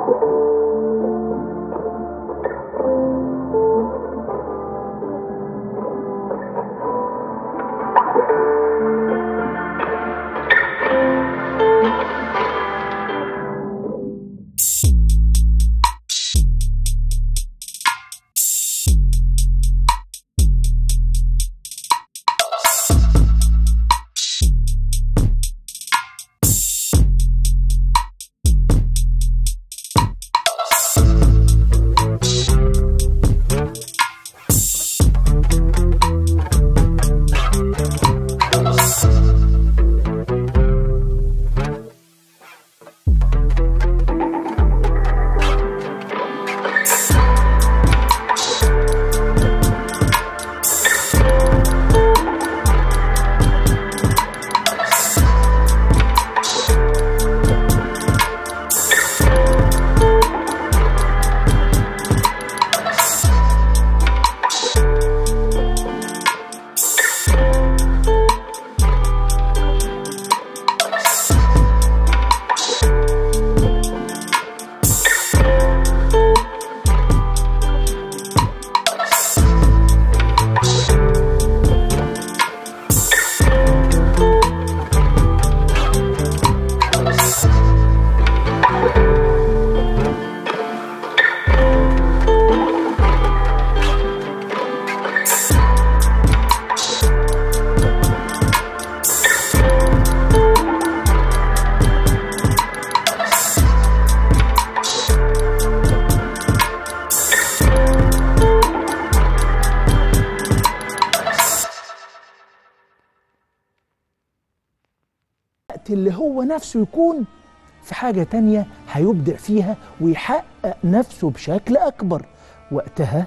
الوقت اللي هو نفسه يكون في حاجة تانية هيبدع فيها ويحقق نفسه بشكل أكبر وقتها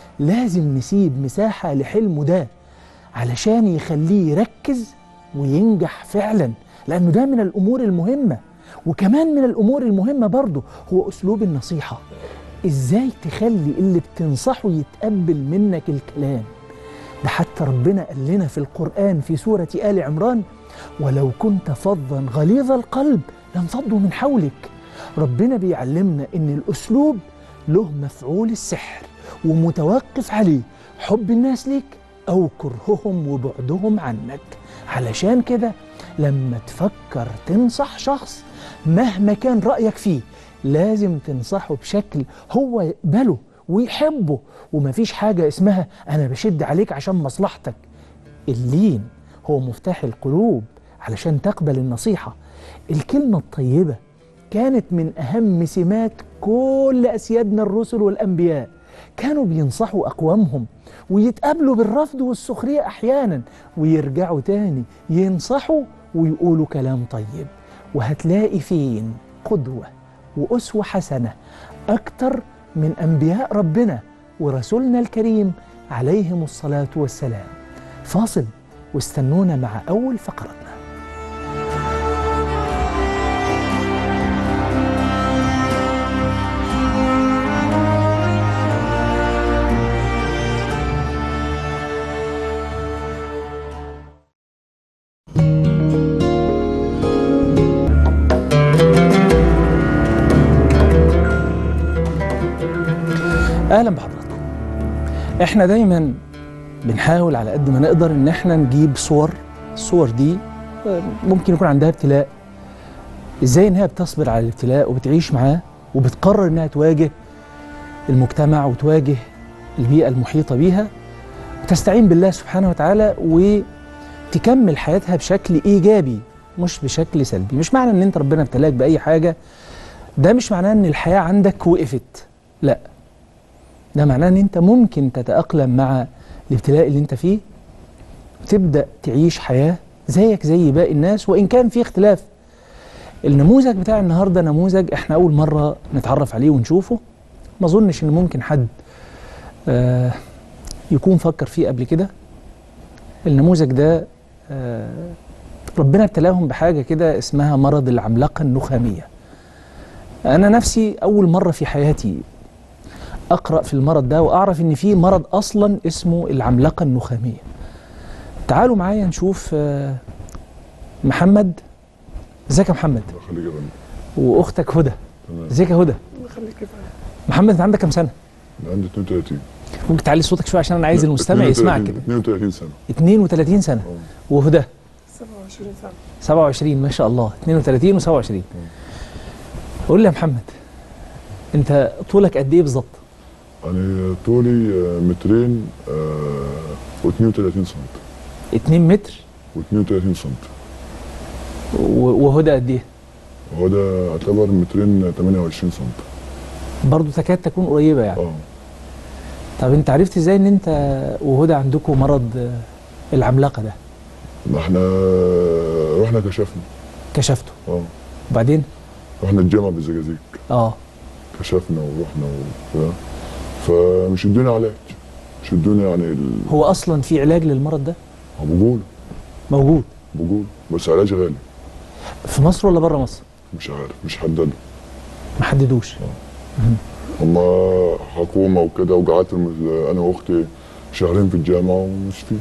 لازم نسيب مساحة لحلمه ده علشان يخليه يركز وينجح فعلا لأنه ده من الأمور المهمة وكمان من الأمور المهمة برضه هو أسلوب النصيحة إزاي تخلي اللي بتنصحه يتقبل منك الكلام ده حتى ربنا قال لنا في القرآن في سورة آل عمران ولو كنت فظا غليظ القلب لانفضوا من حولك ربنا بيعلمنا ان الاسلوب له مفعول السحر ومتوقف عليه حب الناس ليك او كرههم وبعدهم عنك علشان كده لما تفكر تنصح شخص مهما كان رايك فيه لازم تنصحه بشكل هو يقبله ويحبه ومفيش حاجه اسمها انا بشد عليك عشان مصلحتك اللين هو مفتاح القلوب علشان تقبل النصيحة الكلمة الطيبة كانت من أهم سمات كل أسيادنا الرسل والأنبياء كانوا بينصحوا أقوامهم ويتقابلوا بالرفض والسخرية أحيانا ويرجعوا تاني ينصحوا ويقولوا كلام طيب وهتلاقي فين قدوة وأسوة حسنة أكتر من أنبياء ربنا ورسولنا الكريم عليهم الصلاة والسلام فاصل واستنونا مع أول فقرتنا اهلا بحضراتكم احنا دايما بنحاول على قد ما نقدر ان احنا نجيب صور الصور دي آه، ممكن يكون عندها ابتلاء ازاي انها بتصبر على الابتلاء وبتعيش معاه وبتقرر انها تواجه المجتمع وتواجه البيئة المحيطة بيها وتستعين بالله سبحانه وتعالى وتكمل حياتها بشكل ايجابي مش بشكل سلبي مش معنى ان انت ربنا ابتلاك باي حاجة ده مش معناه ان الحياة عندك وقفت لا ده معناه ان انت ممكن تتأقلم مع الابتلاء اللي انت فيه وتبدأ تعيش حياة زيك زي باقي الناس وإن كان في اختلاف النموذج بتاع النهاردة نموذج احنا أول مرة نتعرف عليه ونشوفه ما أظنش إن ممكن حد آه يكون فكر فيه قبل كده النموذج ده آه ربنا ابتلاهم بحاجة كده اسمها مرض العملاقة النخامية أنا نفسي أول مرة في حياتي اقرا في المرض ده واعرف ان في مرض اصلا اسمه العملاقه النخاميه تعالوا معايا نشوف آه، محمد ازيك يا محمد خليك يا بني. واختك هدى تمام ازيك يا هدى الله يخليك يا فندم محمد انت عندك كام سنه عندي 32 ممكن تعلي صوتك شويه عشان انا عايز المستمع 32 يسمعك كده 32 سنه 32 سنه اه وهدى 27 سنه 27 ما شاء الله 32 و27 قول لي يا محمد انت طولك قد ايه بالظبط انا طولي آه، مترين و32 سم 2 متر و32 سم و- وهدى قد ايه وهو ده يعتبر مترين 28 سم برضه تكاد تكون قريبه يعني اه طب انت عرفت ازاي ان انت وهدى عندكم مرض آه، العملاقه ده ما احنا رحنا كشفنا كشفته اه وبعدين رحنا الجامعه بالزجاجيج اه كشفنا ورحنا و... فمش ادوني علاج مش ادوني يعني ال... هو اصلا في علاج للمرض ده هو بقول موجود بقول بس علاج غالي في مصر ولا بره مصر مش عارف مش حددوا ما حددوش هما حكومه وكده وقعدت الم- انا واختي شهرين في الجامعه ومش فيه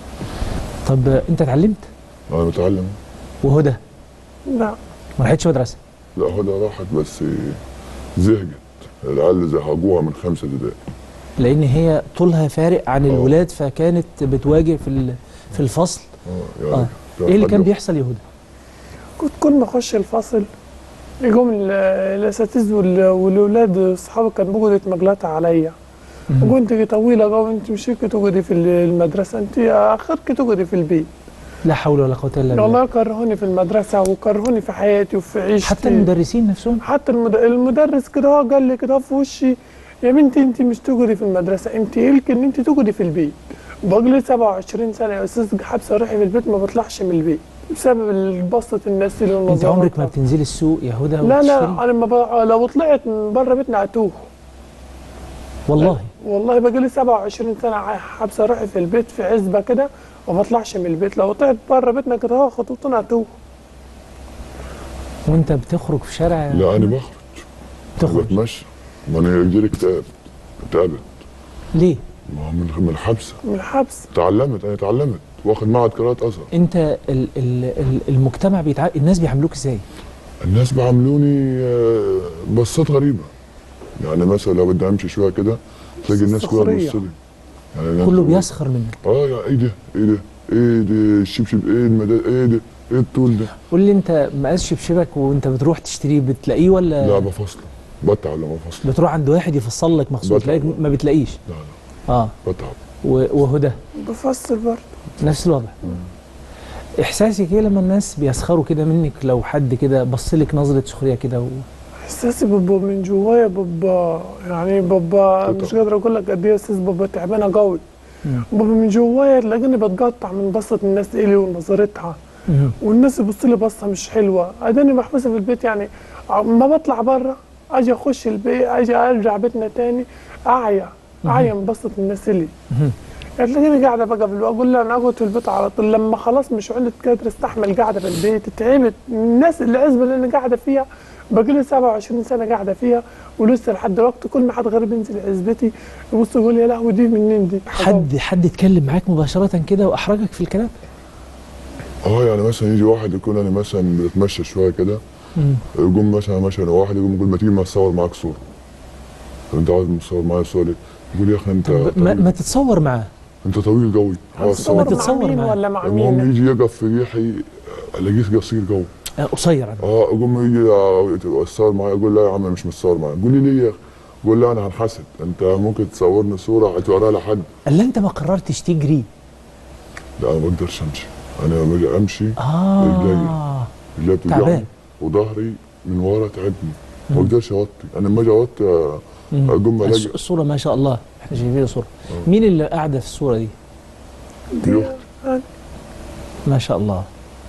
طب آه، انت اتعلمت انا بتعلم وهدى لا ما راحتش مدرسه لا هدى راحت بس زهقت العيال زهقوها من خمسه ابتدائي لان هي طولها فارق عن آه. الولاد فكانت بتواجه في ال- في الفصل اه اه يعني ايه اللي كان حد- بيحصل يا هدى كنت كل ما اخش الفصل يقوم ال- الاساتذه وال- والاولاد اصحابي كانوا بيقعدوا يتمجلطوا عليا مم. وانت طويله قوي انت مش هيك تقعدي في المدرسه انت اخرك تقعدي في البيت لا حول ولا قوه الا بالله والله كرهوني في المدرسه وكرهوني في حياتي وفي عيشتي حتى المدرسين نفسهم حتى المد... المدرس كده هو قال لي كده في وشي يا بنتي انت مش تقعدي في المدرسه انت يلك ان انت تقعدي في البيت بقى لي 27 سنه يا استاذ حابسه روحي في البيت ما بطلعش من البيت بسبب بسطة الناس اللي انت والنظرات عمرك ما بتنزلي السوق يا هدى لا وتشتري؟ لا انا ما ب... لو طلعت من بره بيتنا اتوه والله والله بقى لي 27 سنه ع- حابسه روحي في البيت في عزبه كده وما بطلعش من البيت لو طلعت بره بيتنا كده هو خطوتنا اتوه وانت بتخرج في شارع لا انا بخرج بتخرج بتمشى ما انا يجيلي اكتئاب اكتئبت ليه ما هو من من الحبسه من الحبس تعلمت انا اتعلمت واخد معهد قراءه ازهر انت ال ال ال المجتمع بيتع... الناس بيعاملوك ازاي الناس بيعاملوني آه، بصات غريبه يعني مثلا لو بدي امشي شويه كده تلاقي الناس كلها سخرية. تبص لي يعني الناس كله تقول- بيسخر منك اه يا ايه ده ايه ده ايه ده الشبشب ايه المدى ايه ده ايه الطول ده قول لي انت مقاس شبشبك وانت بتروح تشتريه بتلاقيه ولا لا بفصله بتعب لما بفصله بتروح عند واحد يفصل لك مخصوص بتعب. تلاقيك ما بتلاقيش لا لا اه بتعب و- وهدى بفصل برضه نفس الوضع احساسك ايه لما الناس بيسخروا كده منك لو حد كده بص لك نظره سخريه كده و... احساسي بابا من جوايا بابا يعني بابا قطع. مش قادر اقول لك قد ايه يا استاذ بابا تعبانه قوي مم. بابا من جوايا تلاقيني بتقطع من بصة الناس الي ونظرتها مم. والناس يبص لي بصه مش حلوه اداني محبوسه في البيت يعني ما بطلع بره اجي اخش البيت اجي ارجع بيتنا تاني اعيا اعيا من بصة الناس الي مم. تلاقيني قاعده بقى في البيت اقول لها انا اقعد في البيت على طول لما خلاص مش عدت قادره استحمل قاعده في البيت تعبت الناس العزبه اللي انا قاعده فيها باقي لي 27 سنه قاعده فيها ولسه لحد دلوقتي كل ما حد غريب ينزل عزبتي يبص يقول يا لهوي دي منين دي حد حد اتكلم معاك مباشره كده واحرجك في الكلام اه يعني مثلا يجي واحد يكون انا مثلا بتمشى شويه كده مم. يقوم مثلا مثلا واحد يقوم يقول ما تيجي ما تصور معاك صوره طب انت عاوز تصور معايا صوره ليه؟ يقول يا اخي انت طب ما, طويل. ما تتصور معاه انت طويل قوي عاوز هتصور ما تصور مع تتصور مين معاه. ولا مع المهم مين يجي يقف في ريحي الاقيه قصير قوي آه، قصير عنه اه اقوم يجي آه، تصور معايا اقول لا يا عم مش متصور معايا يقول لي ليه يا اخي؟ اقول لا انا هنحسد انت ممكن تصورني صوره هتوريها لحد قال لي انت ما قررتش تجري لا انا ما اقدرش امشي انا لما اجي امشي اه رجلي بتوجعني تعبان. وظهري من ورا تعبني ما اقدرش اوطي انا لما اجي اوطي آه، مم. اقوم الص- الاقي الصوره ما شاء الله احنا شايفين الصوره آه. مين اللي قاعده في الصوره دي دي دي أختي. ما شاء الله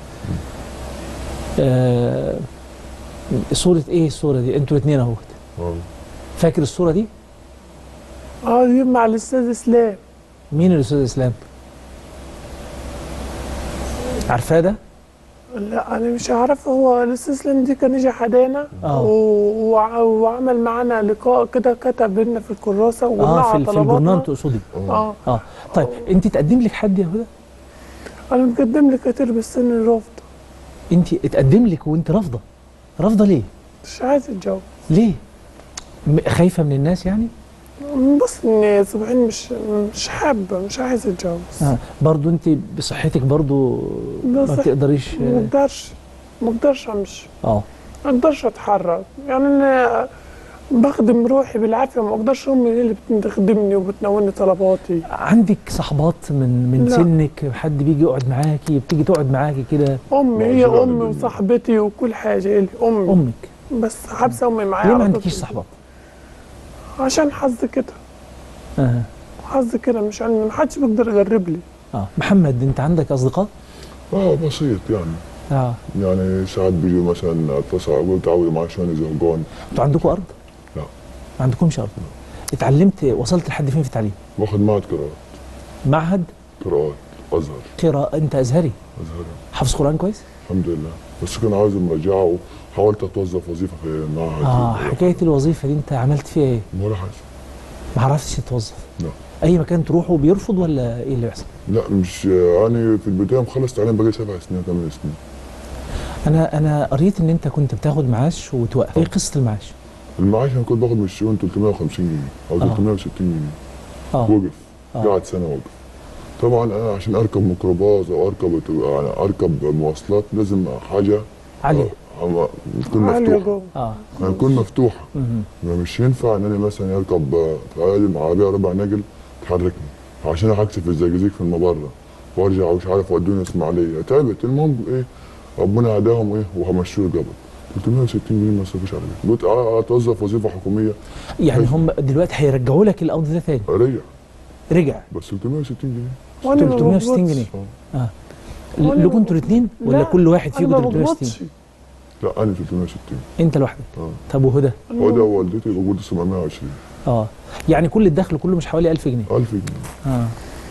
آه صورة ايه الصورة دي؟ انتوا الاثنين اهو آه. فاكر الصورة دي؟ اه دي مع الاستاذ اسلام مين الاستاذ اسلام؟ عارفاه ده؟ لا انا مش عارف هو الاستاذ اسلام دي كان يجي حدانا آه. و- وع- وعمل معانا لقاء كده كتب لنا في الكراسه اه وقلنا في, ال- في الجورنال تقصدي اه اه طيب انت تقدم لك حد يا هدى؟ انا مقدم لي كتير بس انا رافضه انت اتقدم لك وانت رافضة رافضة ليه؟ مش عايز اتجوز ليه م- خايفه من الناس يعني بس اني صبحين مش مش حابه مش عايزه اتجوز آه. برضو انت بصحتك برضو ما بصح- بتقدريش ما اقدرش ما اقدرش امشي اه ما اقدرش اتحرك يعني انا بخدم روحي بالعافيه ما اقدرش امي هي اللي بتخدمني وبتناولني طلباتي عندك صحبات من من لا. سنك حد بيجي يقعد معاكي بتيجي تقعد معاكي كده امي هي معزولة عن امي الدنيا. وصاحبتي وكل حاجه الي امي امك بس حابسه امي معايا ليه ما على طول. عندكيش صحبات عشان حظ كده آه. حظ كده مش عندي ما حدش بيقدر يقرب لي اه محمد انت عندك اصدقاء اه بسيط يعني اه يعني ساعات بيجوا مثلا اتصل اقول تعالوا معي عشان يزهقون انتوا عندكم ارض لا. ما عندكمش ارض اتعلمت وصلت لحد فين في التعليم باخذ معهد قراءات معهد قراءات ازهر قراءة انت ازهري ازهر حافظ قران كويس الحمد لله بس كنت عاوز مراجعه وحاولت اتوظف وظيفه في معهد اه حكايه الوظيفه دي انت عملت فيها ايه ولا حاجه ما عرفتش تتوظف لا. اي مكان تروحه بيرفض ولا ايه اللي بيحصل لا مش يعني في البدايه مخلص تعليم بقى سبع سنين ثمان سنين انا انا قريت ان انت كنت بتاخد معاش وتوقف ايه قصه المعاش المعاش انا كنت باخد من الشؤون 350 جنيه او آه. 360 جنيه اه وقف آه. قعد سنه وقف طبعا انا عشان اركب ميكروباص او اركب يعني اركب مواصلات لازم حاجه علي آه، تكون عالية مفتوحه جوه اه يعني تكون مفتوحه مهم. ما مش ينفع ان انا مثلا اركب آه، في عربيه ربع نقل تحركني عشان احكس في الزقازيق في المبره وارجع ومش عارف ودوني اسماعيليه تعبت المهم ايه ربنا هداهم ايه وهمشوه قبل 360 جنيه ما يصرفوش عليا قلت آه، اتوظف وظيفه حكوميه يعني هم دلوقتي هيرجعوا لك القبض ده تاني رجع رجع بس 360 جنيه وانا ما 360 بقبضش. جنيه اه ل- لكم انتوا الاثنين ولا لا، كل واحد انا فيكم ما 360 بقبضش لا انا 360 انت لوحدك اه طب وهدى أنا ما وده ووالدتي بقول 720 اه يعني كل الدخل كله مش حوالي 1000 جنيه 1000 جنيه اه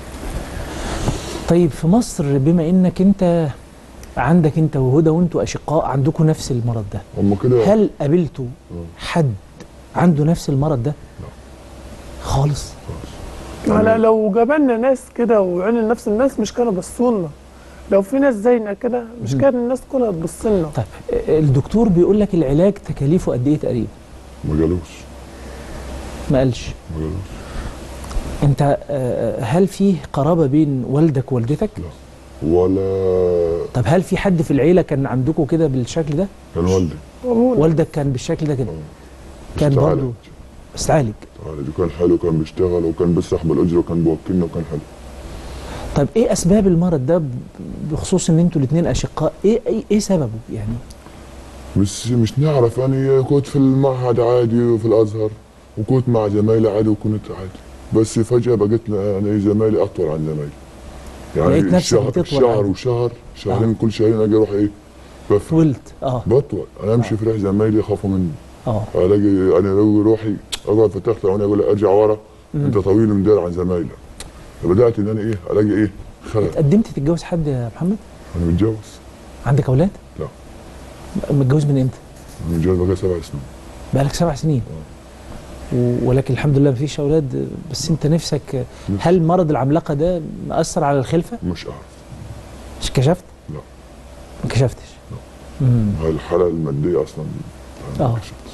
طيب في مصر بما انك انت عندك انت وهدى وانتوا اشقاء عندكم نفس المرض ده هم كده هل قابلتوا آه. حد عنده نفس المرض ده خالص انا لو جابلنا ناس كده وعين نفس الناس مش كانوا بصونا لو في ناس زينا كده مش مم. كان الناس كلها تبص لنا طيب آه، الدكتور بيقول لك العلاج تكاليفه قد ايه تقريبا ما قالوش ما قالش ما قالوش انت آه، هل في قرابه بين والدك ووالدتك ولا طب هل في حد في العيله كان عندكم كده بالشكل ده كان والدي أبونا. والدك كان بالشكل ده كده آه. كان بس تعالج. برضه بس تعالج تعالج وكان حلو كان بيشتغل وكان بيسرح بالاجره وكان بيوكلنا وكان حلو طيب ايه اسباب المرض ده ب- بخصوص ان انتوا الاثنين اشقاء ايه ايه, إيه سببه يعني مش مش نعرف يعني كنت في المعهد عادي وفي الازهر وكنت مع زمايلي عادي وكنت عادي بس فجاه بقيت انا زمايلي اطول عن زمايلي لقيت يعني نفسك شهر, بتطول شهر عادي. وشهر شهرين كل شهرين اجي اروح ايه بفرق طولت اه بطول انا امشي في ريح زمايلي يخافوا مني اه الاقي انا لو روحي اقعد في التخته وانا اقول ارجع ورا مم. انت طويل مدير عن زمايلك فبدات ان انا ايه الاقي ايه خلل اتقدمت تتجوز حد يا محمد انا متجوز عندك اولاد لا. متجوز من امتى أنا متجوز بقى سبع سنين بقالك سبع سنين و- ولكن الحمد لله مفيش اولاد بس انت نفسك هل مرض العملاقه ده مأثر على الخلفه مش اعرف مش كشفت لا. ما كشفتش لا. امم هاي الحاله الماديه اصلا آه. ما شفتش.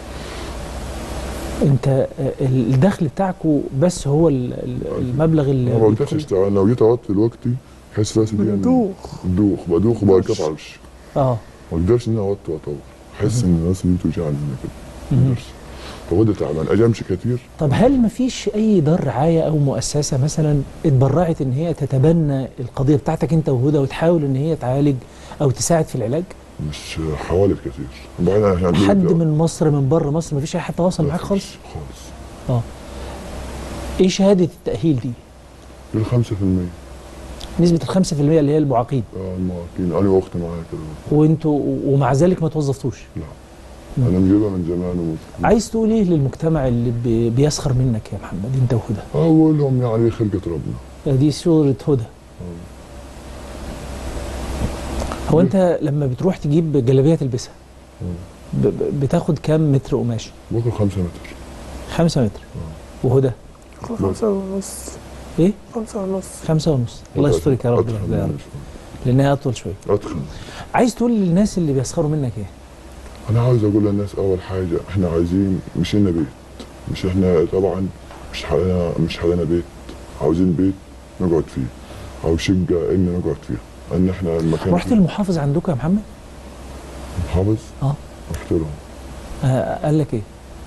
انت آه، الدخل بتاعكم بس هو ال- ال- المبلغ اللي انا ما بيدخل- قدرتش اشتغل لو جيت اوطي دلوقتي احس راسي دي بندوخ بدوخ بدوخ وبركب على وشي اه ما اقدرش ان انا اوطي واطور احس ان راسي دي بتوجعني هنا كده ما مم. اقدرش فبدا تعبان اجي امشي كتير طب هل مفيش اي دار رعايه او مؤسسه مثلا اتبرعت ان هي تتبنى القضيه بتاعتك انت وهدى وتحاول ان هي تعالج او تساعد في العلاج مش حوالف كتير وبعدين احنا عندنا حد دلوقتي- من مصر من بره مصر مفيش اي حد تواصل ما معاك فيش خالص خالص ايه شهاده التاهيل دي دول 5% نسبه ال 5% اللي هي المعاقين اه المواكين انا واختي معايا كده وانتوا ومع ذلك ما توظفتوش لا مم. انا مجيبها من زمان ومت... عايز تقول ايه للمجتمع اللي بي- بيسخر منك يا محمد انت وهدى اقول لهم يعني خلقه ربنا دي صوره هدى هو انت لما بتروح تجيب جلابيه تلبسها ب- ب- بتاخد كام متر قماش باكل 5 متر خمسة متر وهدى خمسة ونص ايه خمسة ونص خمسة ونص الله يسترك يا رب أتخن يا رب لانها اطول شويه اتخن عايز تقول للناس اللي بيسخروا منك ايه انا عاوز اقول للناس اول حاجه احنا عايزين مش لنا بيت مش احنا طبعا مش حالنا مش حالنا بيت عاوزين بيت نقعد فيه او شقه ان نقعد فيها ان احنا المكان رحت المحافظ عندكم يا محمد حافظ اه رحت له آه، قال لك ايه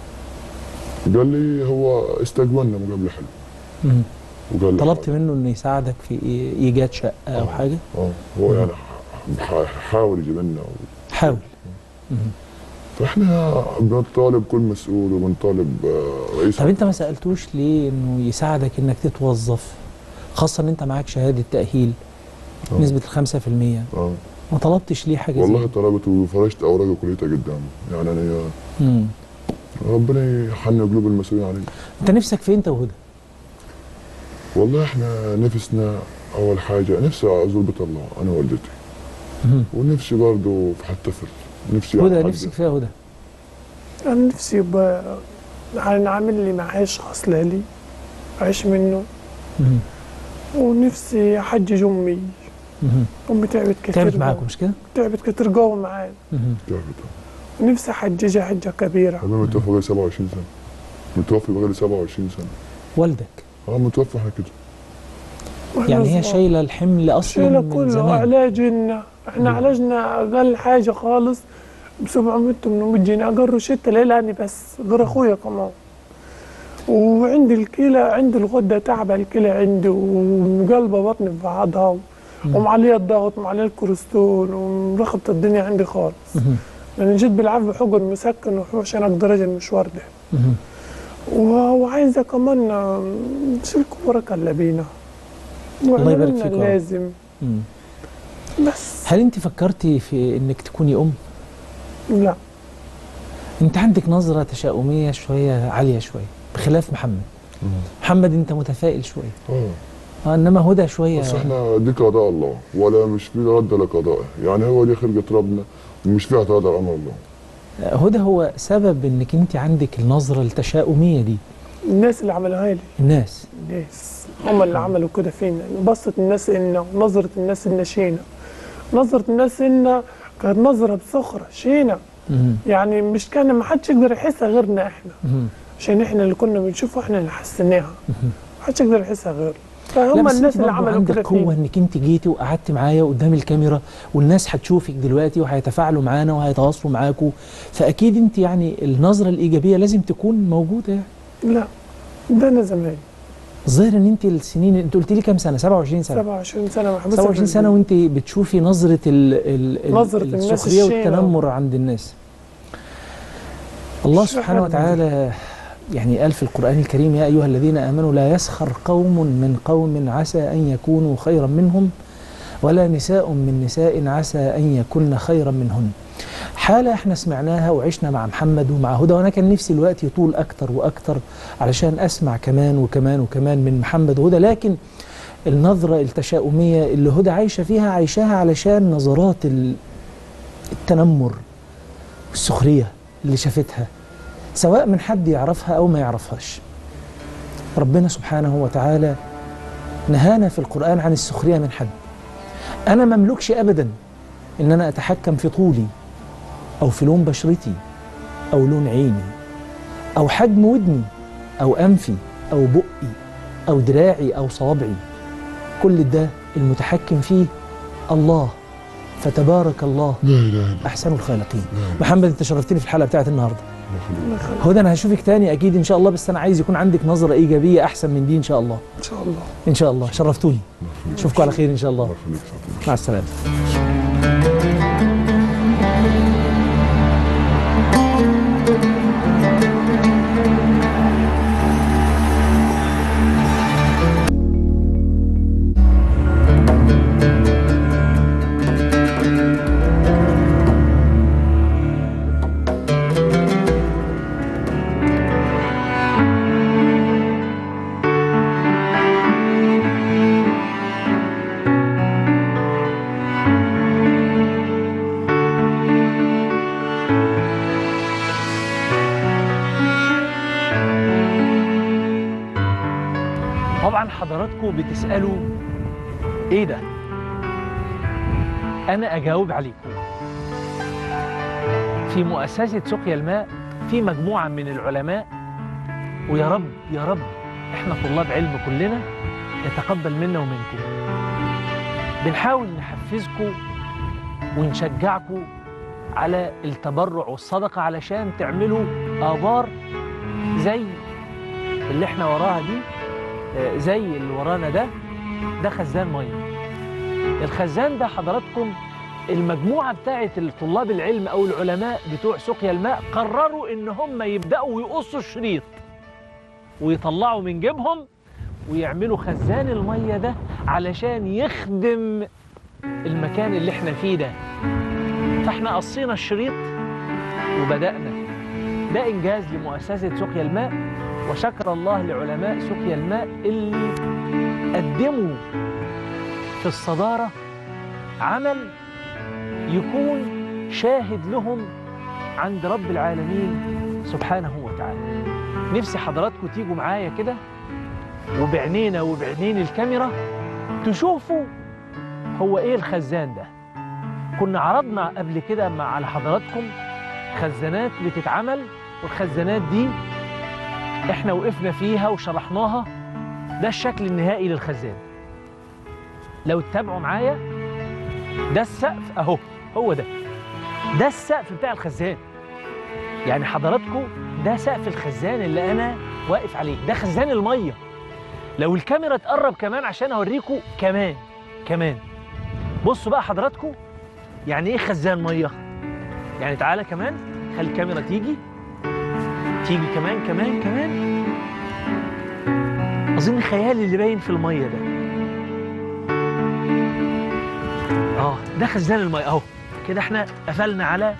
قال لي هو استقبلنا مقابله حلوه مم. وقال لي طلبت منه انه يساعدك في إي- ايجاد شقه او آه. حاجه اه هو يعني ح- حاول يجيب لنا حاول مم. فاحنا بنطالب كل مسؤول وبنطالب آه، رئيس طب انت ما سالتوش ليه انه يساعدك انك تتوظف خاصه ان انت معاك شهاده تاهيل آه. نسبه ال 5% اه ما طلبتش ليه حاجه والله زي طلبت وفرشت اوراق كليتها قدامه يعني انا مم. ربنا يحن قلوب المسؤولين عليه انت نفسك في انت وهدى والله احنا نفسنا اول حاجه نفسي ازور بيت الله انا والدتي مم. ونفسي برضه في حد طفل نفسي هدى يعني نفسك فيها هدى انا نفسي يبقى يعني عامل لي معاش خاص لي اعيش منه مم. ونفسي احجج امي مم. امي تعبت كتير تعبت جوا. معاكم مش كده؟ تعبت كتير جوه معانا مم. ونفسي احججها حجه كبيره ابوي متوفى بقالي 27 سنه متوفي بقالي 27 سنه والدك اه متوفى احنا كده وإحنا يعني هي صغار. شايله الحمل اصلا شيله من كله زمان علاجنا احنا مم. علاجنا اقل حاجه خالص ب 700 800 جنيه اجر روشته ليلاني بس غير اخويا كمان وعندي الكلى عندي الغده تعبه الكلى عندي وقلبه بطني في بعضها مم. ومعليه الضغط ومعليه الكوليسترول ومرخبة الدنيا عندي خالص مم. لان جيت بالعافيه حجر مسكن عشان اقدر اجي المشوار ده مم. و- وعايزه كمان آم، نشيلكم بركه اللي بينا الله يبارك وعملنا فيك يا رب. لازم مم. بس هل انت فكرتي في انك تكوني ام؟ لا انت عندك نظره تشاؤميه شويه عاليه شويه بخلاف محمد محمد انت متفائل شويه اه آه انما هدى شويه بس احنا دي قضاء الله ولا مش في رد لقضائه يعني هو دي خلقه ربنا ومش فيها اعتراض على امر الله هدى هو سبب انك انت عندك النظره التشاؤميه دي الناس اللي عملوها لي الناس الناس هم اللي عملوا كده فينا بصت الناس إنا ونظرة الناس إنا شينا نظرة الناس إنا كانت نظرة بسخرة شينا مم. يعني مش كان ما حدش يقدر يحسها غيرنا احنا مم. عشان احنا اللي كنا بنشوفه احنا اللي حسيناها ما حدش يقدر يحسها غيرنا لا فهم بس الناس انت اللي برضه عملوا عندك كده قوه فينا انك انت جيتي وقعدت معايا قدام الكاميرا والناس هتشوفك دلوقتي وهيتفاعلوا معانا وهيتواصلوا معاكوا فاكيد انت يعني النظره الايجابيه لازم تكون موجوده يعني لا ده انا زمان الظاهر ان انت السنين انت قلت لي كام سنه 27 سنه 27 سنه محبوسه 27 في سنه البيت. وانت بتشوفي نظره ال ال ال- نظرة الناس السخريه الشينة. والتنمر عند الناس الله مش سبحانه إحنا وتعالى يعني قال في القرآن الكريم يا أيها الذين آمنوا لا يسخر قوم من قوم عسى أن يكونوا خيرا منهم ولا نساء من نساء عسى أن يكن خيرا منهن حالة احنا سمعناها وعشنا مع محمد ومع هدى وأنا كان نفسي الوقت يطول أكتر وأكتر علشان أسمع كمان وكمان وكمان من محمد وهدى لكن النظرة التشاؤمية اللي هدى عايشة فيها عايشاها علشان نظرات ال- التنمر والسخرية اللي شافتها سواء من حد يعرفها أو ما يعرفهاش ربنا سبحانه وتعالى نهانا في القرآن عن السخرية من حد أنا مملكش أبدا إن أنا أتحكم في طولي أو في لون بشرتي أو لون عيني أو حجم ودني أو أنفي أو بقي أو دراعي أو صوابعي كل ده المتحكم فيه الله فتبارك الله لا اله الا أحسن الخالقين الله محمد أنت شرفتني في الحلقة بتاعت النهاردة الله يخليك. هدى انا هشوفك تاني اكيد ان شاء الله بس انا عايز يكون عندك نظره ايجابيه احسن من دي ان شاء الله ان شاء الله ان شاء الله شرفتوني اشوفكم على خير ان شاء الله الله يخليك فاطمة. مع السلامه طبعا حضراتكم بتسالوا ايه ده انا اجاوب عليكم في مؤسسة سقيا الماء في مجموعة من العلماء ويا رب يا رب احنا طلاب علم كلنا يتقبل منا ومنكم بنحاول نحفزكم ونشجعكم على التبرع والصدقة علشان تعملوا آبار زي اللي احنا وراها دي آه، زي اللي ورانا ده ده خزان ميه الخزان ده حضراتكم المجموعة بتاعة الطلاب العلم أو العلماء بتوع سقيا الماء قرروا إن هم يبدأوا يقصوا الشريط ويطلعوا من جيبهم ويعملوا خزان المية ده علشان يخدم المكان اللي احنا فيه ده فاحنا قصينا الشريط وبدأنا ده إنجاز لمؤسسة سقيا الماء وشكر الله لعلماء سقيا الماء اللي قدموا في الصدارة عمل يكون شاهد لهم عند رب العالمين سبحانه وتعالى نفسي حضراتكم تيجوا معايا كده وبعينينا وبعينين الكاميرا تشوفوا هو ايه الخزان ده كنا عرضنا قبل كده مع على حضراتكم خزانات بتتعمل والخزانات دي احنا وقفنا فيها وشرحناها ده الشكل النهائي للخزان لو تتابعوا معايا ده السقف اهو هو ده ده السقف بتاع الخزان يعني حضراتكم ده سقف الخزان اللي انا واقف عليه ده خزان الميه لو الكاميرا تقرب كمان عشان اوريكم كمان كمان بصوا بقى حضراتكم يعني ايه خزان ميه يعني تعالى كمان خلي الكاميرا تيجي تيجي كمان كمان كمان اظن خيالي اللي باين في الميه ده اه ده خزان الميه اهو كده احنا قفلنا على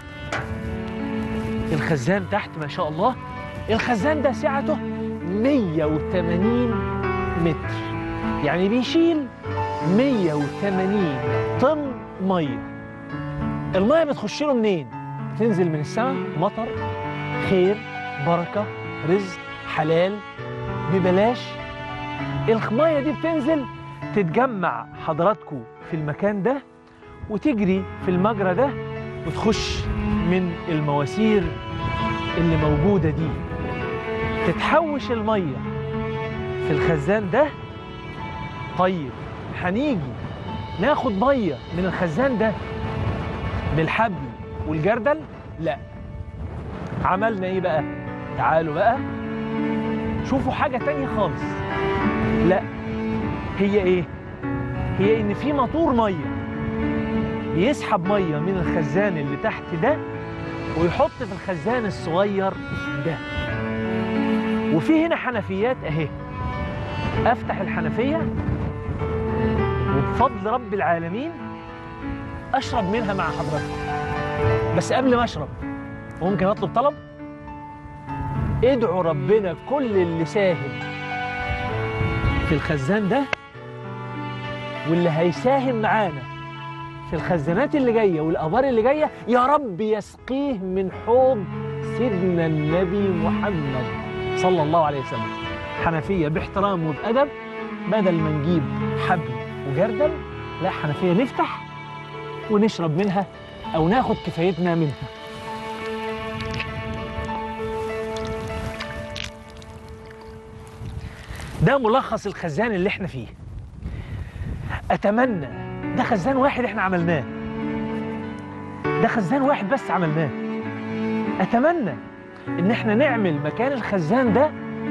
الخزان تحت ما شاء الله الخزان ده سعته 180 متر يعني بيشيل 180 طن ميه الميه بتخش له منين تنزل من السماء مطر خير بركه رزق حلال ببلاش الميه دي بتنزل تتجمع حضراتكم في المكان ده وتجري في المجرى ده وتخش من المواسير اللي موجودة دي تتحوش المية في الخزان ده طيب هنيجي ناخد مية من الخزان ده بالحبل والجردل لا عملنا ايه بقى تعالوا بقى شوفوا حاجة تانية خالص لا هي ايه هي ان في موتور ميه بيسحب ميه من الخزان اللي تحت ده ويحط في الخزان الصغير ده وفي هنا حنفيات اهي افتح الحنفيه وبفضل رب العالمين اشرب منها مع حضرتك بس قبل ما اشرب ممكن اطلب طلب ادعوا ربنا كل اللي ساهم في الخزان ده واللي هيساهم معانا في الخزانات اللي جايه والابار اللي جايه يا رب يسقيه من حوض سيدنا النبي محمد صلى الله عليه وسلم حنفيه باحترام وبادب بدل ما نجيب حبل وجردل لا حنفيه نفتح ونشرب منها او ناخد كفايتنا منها ده ملخص الخزان اللي احنا فيه اتمنى ده خزان واحد احنا عملناه ده خزان واحد بس عملناه اتمنى ان احنا نعمل مكان الخزان ده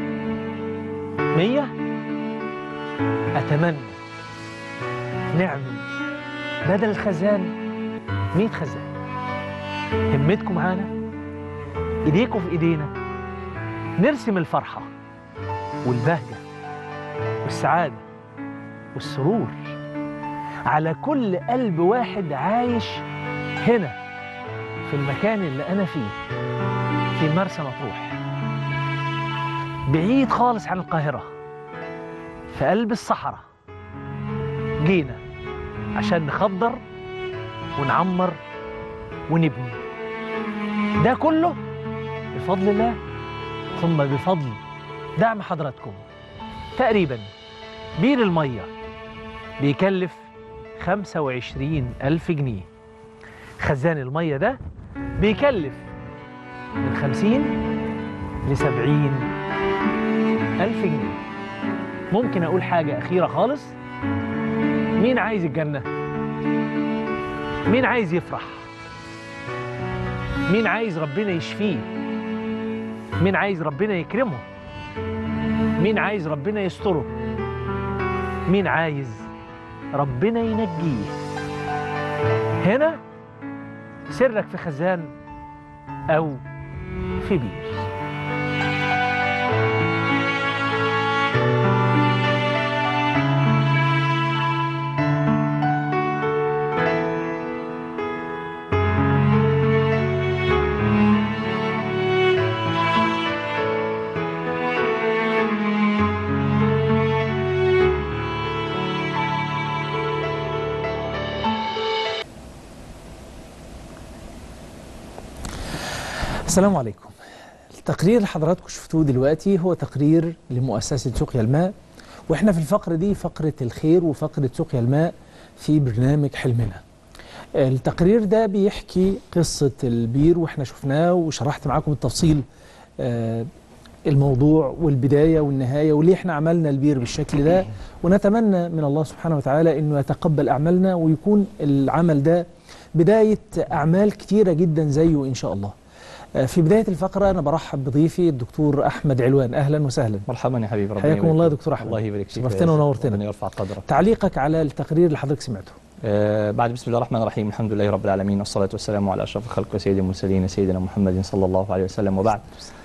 مية اتمنى نعمل بدل الخزان مية خزان همتكم معانا ايديكم في ايدينا نرسم الفرحة والبهجة والسعادة والسرور على كل قلب واحد عايش هنا في المكان اللي أنا فيه في مرسى مطروح بعيد خالص عن القاهرة في قلب الصحراء جينا عشان نخضر ونعمر ونبني ده كله بفضل الله ثم بفضل دعم حضراتكم تقريبا بير المية بيكلف 25 ألف جنيه خزان المية ده بيكلف من 50 ل 70 ألف جنيه ممكن أقول حاجة أخيرة خالص مين عايز الجنة؟ مين عايز يفرح؟ مين عايز ربنا يشفيه؟ مين عايز ربنا يكرمه؟ مين عايز ربنا يستره؟ مين عايز ربنا ينجيه؟ هنا سرك في خزان أو في بير السلام عليكم التقرير اللي حضراتكم شفتوه دلوقتي هو تقرير لمؤسسة سقيا الماء واحنا في الفقرة دي فقرة الخير وفقرة سقيا الماء في برنامج حلمنا التقرير ده بيحكي قصة البير واحنا شفناه وشرحت معاكم بالتفصيل آه، الموضوع والبداية والنهاية وليه احنا عملنا البير بالشكل ده ونتمنى من الله سبحانه وتعالى انه يتقبل اعمالنا ويكون العمل ده بداية اعمال كتيرة جدا زيه ان شاء الله آه، في بداية الفقرة أنا برحب بضيفي الدكتور أحمد علوان أهلا وسهلا مرحبا يا حبيبي ربنا حياكم يبارك الله يا فيك. دكتور أحمد الله يبارك فيك شرفتنا يا ونورتنا. ربنا يرفع قدرك تعليقك على التقرير اللي حضرتك سمعته آه بعد بسم الله الرحمن الرحيم الحمد لله رب العالمين والصلاة والسلام على أشرف الخلق وسيد المرسلين سيدنا محمد صلى الله عليه وسلم وبعد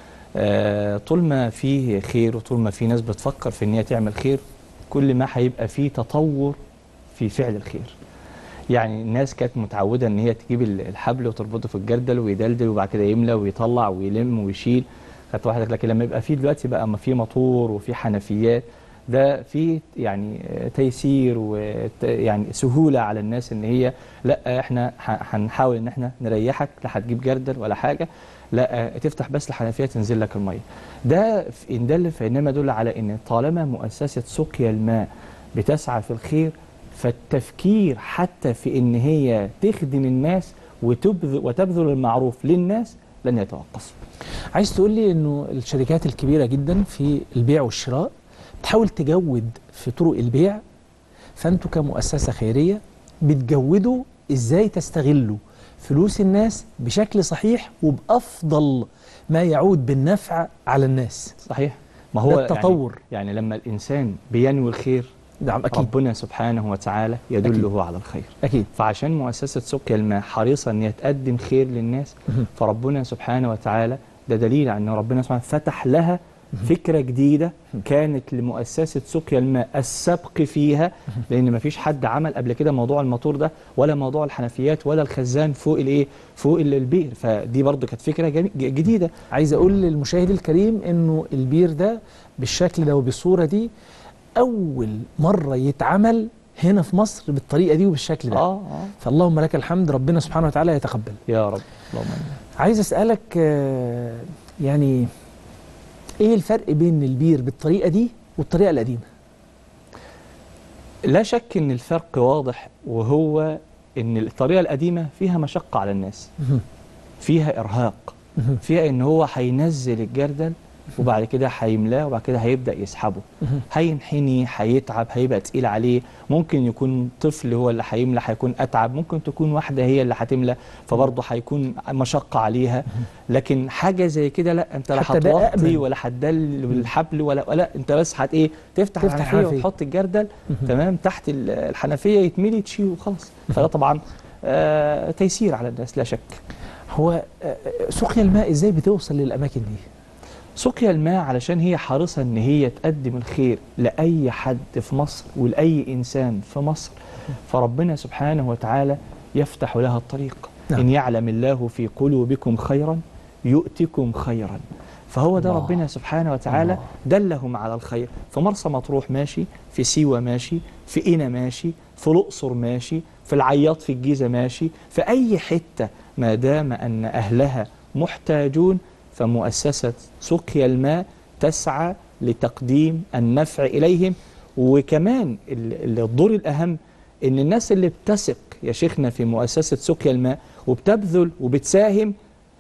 آه طول ما فيه خير وطول ما في ناس بتفكر في ان هي تعمل خير كل ما هيبقى فيه تطور في فعل الخير يعني الناس كانت متعودة ان هي تجيب ال- الحبل وتربطه في الجردل ويدلدل وبعد كده يملى ويطلع ويلم ويشيل كانت واحدة لكن لما يبقى فيه دلوقتي بقى ما في موتور وفي حنفيات ده في يعني آه، تيسير ويعني سهولة على الناس ان هي لا احنا ح- هنحاول ان احنا نريحك لا هتجيب جردل ولا حاجة لا آه، تفتح بس الحنفية تنزل لك المية ده في- ان دل فانما يدل على ان طالما مؤسسة سقيا الماء بتسعى في الخير فالتفكير حتى في ان هي تخدم الناس وتبذل وتبذل المعروف للناس لن يتوقف عايز تقول لي انه الشركات الكبيره جدا في البيع والشراء تحاول تجود في طرق البيع فانتوا كمؤسسه خيريه بتجودوا ازاي تستغلوا فلوس الناس بشكل صحيح وبافضل ما يعود بالنفع على الناس صحيح ما هو ده التطور. يعني, يعني لما الانسان بينوي الخير نعم اكيد ربنا سبحانه وتعالى يدله على الخير اكيد فعشان مؤسسة سقيا الماء حريصة ان هي تقدم خير للناس مهم. فربنا سبحانه وتعالى ده دليل على ان ربنا سبحانه فتح لها فكرة جديدة كانت لمؤسسة سقيا الماء السبق فيها لأن ما فيش حد عمل قبل كده موضوع الموتور ده ولا موضوع الحنفيات ولا الخزان فوق الايه فوق ال- البئر فدي برضو كانت فكرة جمي- ج- جديدة عايز اقول للمشاهد الكريم انه البير ده بالشكل ده وبالصورة دي اول مرة يتعمل هنا في مصر بالطريقة دي وبالشكل ده اه اه فاللهم لك الحمد ربنا سبحانه وتعالى يتقبل يا رب اللهم آمين. عايز اسالك آه، يعني ايه الفرق بين البير بالطريقه دي والطريقه القديمه لا شك ان الفرق واضح وهو ان الطريقة القديمة فيها مشقة على الناس فيها ارهاق فيها ان هو هينزل الجردل وبعد كده هيملاه وبعد كده هيبدا يسحبه هينحني هيتعب هيبقى تقيل عليه ممكن يكون طفل هو اللي هيملى هيكون اتعب ممكن تكون واحده هي اللي هتملى فبرضه هيكون مشقه عليها لكن حاجه زي كده لا انت لا حتى ده أأمن. هتوطي ولا هتدل بالحبل ولا ولا انت بس هت ايه تفتح, تفتح الحنفيه الحنفية. وتحط الجردل تمام تحت ال- الحنفيه يتملي تشيله وخلاص فده طبعا آه تيسير على الناس لا شك هو آه، آه، سقيا الماء ازاي بتوصل للاماكن دي سقيا الماء علشان هي حريصة ان هي تقدم الخير لأي حد في مصر ولأي إنسان في مصر فربنا سبحانه وتعالى يفتح لها الطريق نعم. إن يعلم الله في قلوبكم خيرا يؤتكم خيرا فهو ده الله. ربنا سبحانه وتعالى الله. دلهم على الخير في مرسى مطروح ماشي في سيوة ماشي في قنا ماشي في الأقصر ماشي في العياط في الجيزة ماشي في أي حتة ما دام أن أهلها محتاجون فمؤسسة سقيا الماء تسعى لتقديم النفع إليهم وكمان ال- ال- الدور الأهم إن الناس اللي بتثق يا شيخنا في مؤسسة سقيا الماء وبتبذل وبتساهم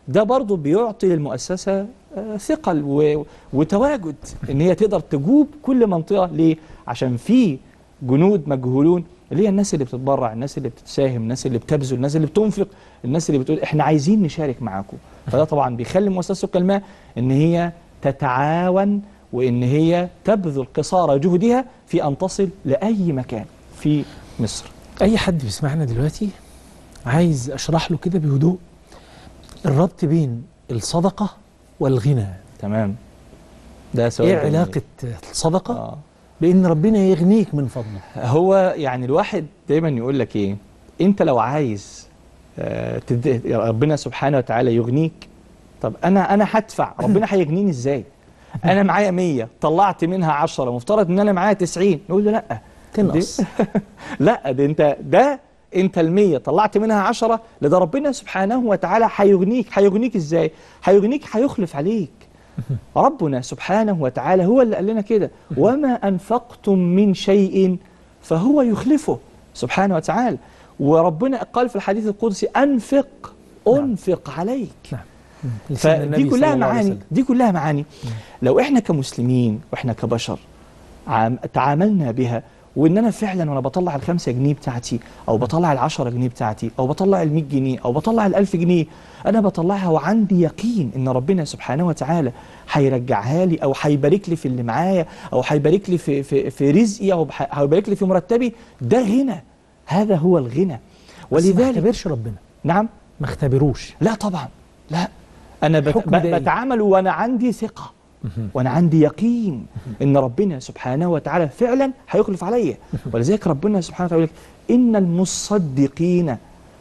ده برضو بيعطي للمؤسسة آه، ثقل و- وتواجد ان هي تقدر تجوب كل منطقة ليه؟ عشان في جنود مجهولون اللي هي الناس اللي بتتبرع الناس اللي بتساهم الناس اللي بتبذل الناس اللي بتنفق الناس اللي بتقول احنا عايزين نشارك معاكم فده طبعا بيخلي مؤسسة سكة الماء ان هي تتعاون وان هي تبذل قصارى جهدها في ان تصل لاي مكان في مصر اي حد بيسمعنا دلوقتي عايز اشرح له كده بهدوء الربط بين الصدقه والغنى تمام ده سؤال ايه جميل. علاقه الصدقه آه. بان ربنا يغنيك من فضله هو يعني الواحد دايما يقول لك ايه انت لو عايز آه، تد... ربنا سبحانه وتعالى يغنيك طب انا انا هدفع ربنا هيغنيني ازاي انا معايا 100 طلعت منها 10 مفترض ان انا معايا 90 نقول له لا تنقص لا ده انت ده انت ال100 طلعت منها 10 لده ربنا سبحانه وتعالى هيغنيك هيغنيك ازاي هيغنيك هيخلف عليك ربنا سبحانه وتعالى هو اللي قال لنا كده وما انفقتم من شيء فهو يخلفه سبحانه وتعالى وربنا قال في الحديث القدسي انفق انفق عليك نعم لسان فدي النبي كلها صلى الله عليه معاني وسلم. دي كلها معاني لو احنا كمسلمين واحنا كبشر عام تعاملنا بها وان انا فعلا وانا بطلع الخمسة جنيه بتاعتي او بطلع العشرة جنيه بتاعتي او بطلع المية جنيه او بطلع الالف جنيه انا بطلعها وعندي يقين ان ربنا سبحانه وتعالى هيرجعها لي او هيبارك لي في اللي معايا او هيبارك لي في في في رزقي او ح- هيبارك لي في مرتبي ده غنى هذا هو الغنى بس ما ولذلك اختبرش ربنا نعم ما اختبروش لا طبعا لا انا بت... حكم ب... دائم. بتعامل وانا عندي ثقه وانا عندي يقين ان ربنا سبحانه وتعالى فعلا هيخلف عليا ولذلك ربنا سبحانه وتعالى يقول لك ان المصدقين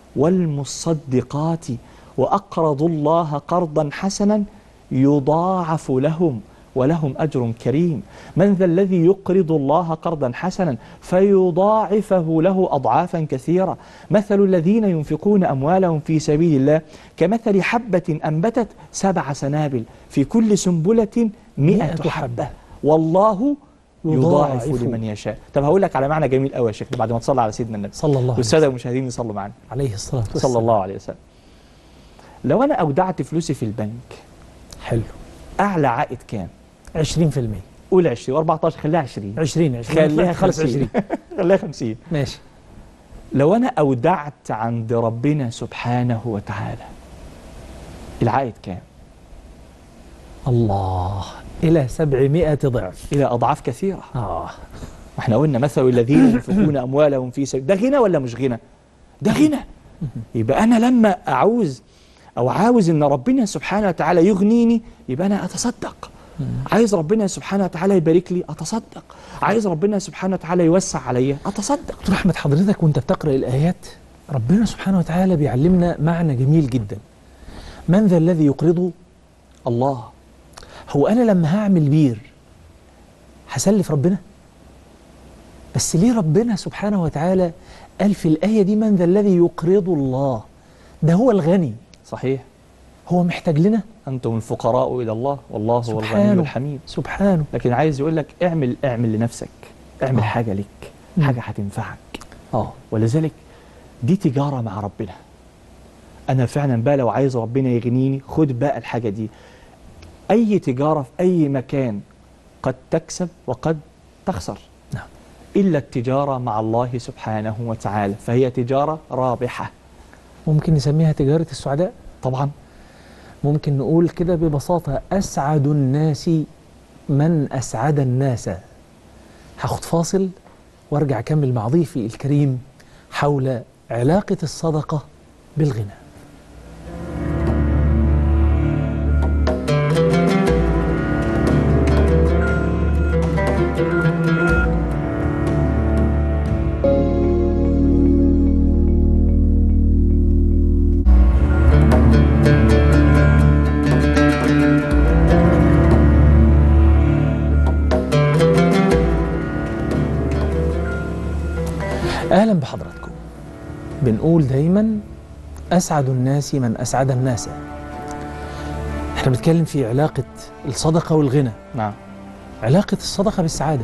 والمصدقات واقرضوا الله قرضا حسنا يضاعف لهم ولهم اجر كريم من ذا الذي يقرض الله قرضا حسنا فيضاعفه له اضعافا كثيره مثل الذين ينفقون اموالهم في سبيل الله كمثل حبه انبتت سبع سنابل في كل سنبله مئة مئة حبه والله يضاعف يضاعف. لمن يشاء طب هقول لك على معنى جميل قوي يا شيخ بعد ما تصلي على سيدنا النبي صلى الله عليه وسلم والساده المشاهدين يصلوا معنا عليه الصلاه والسلام صلى الله عليه وسلم لو انا اودعت فلوسي في البنك حلو اعلى عائد كام 20% قول 20 و14 خليها 20 20 20 خليها خلص 50 20 خليها 50 ماشي لو انا اودعت عند ربنا سبحانه وتعالى العائد كام الله الى 700 ضعف الى اضعاف كثيره اه احنا قلنا مثل الذين ينفقون اموالهم في سبيل ده غنى ولا مش غنى ده غنى يبقى انا لما اعوز او عاوز ان ربنا سبحانه وتعالى يغنيني يبقى انا اتصدق عايز ربنا سبحانه وتعالى يبارك لي اتصدق عايز ربنا سبحانه وتعالى يوسع عليا اتصدق دكتور احمد حضرتك وانت بتقرا الايات ربنا سبحانه وتعالى بيعلمنا معنى جميل جدا من ذا الذي يقرض الله هو انا لما هعمل بير هسلف ربنا بس ليه ربنا سبحانه وتعالى قال في الايه دي من ذا الذي يقرض الله ده هو الغني صحيح هو محتاج لنا انتم الفقراء الى الله والله هو الغني سبحانه. الحميد سبحانه لكن عايز يقول لك اعمل اعمل لنفسك اعمل آه. حاجه لك مم. حاجه هتنفعك اه ولذلك دي تجارة مع ربنا أنا فعلا بقى لو عايز ربنا يغنيني خد بقى الحاجة دي أي تجارة في أي مكان قد تكسب وقد تخسر نعم. إلا التجارة مع الله سبحانه وتعالى فهي تجارة رابحة ممكن نسميها تجاره السعداء طبعا ممكن نقول كده ببساطة أسعد الناس من أسعد الناس هاخد فاصل وارجع أكمل مع ضيفي الكريم حول علاقة الصدقة بالغنى أهلا بحضراتكم بنقول دايما أسعد الناس من أسعد الناس احنا بنتكلم في علاقة الصدقة والغنى نعم علاقة الصدقة بالسعادة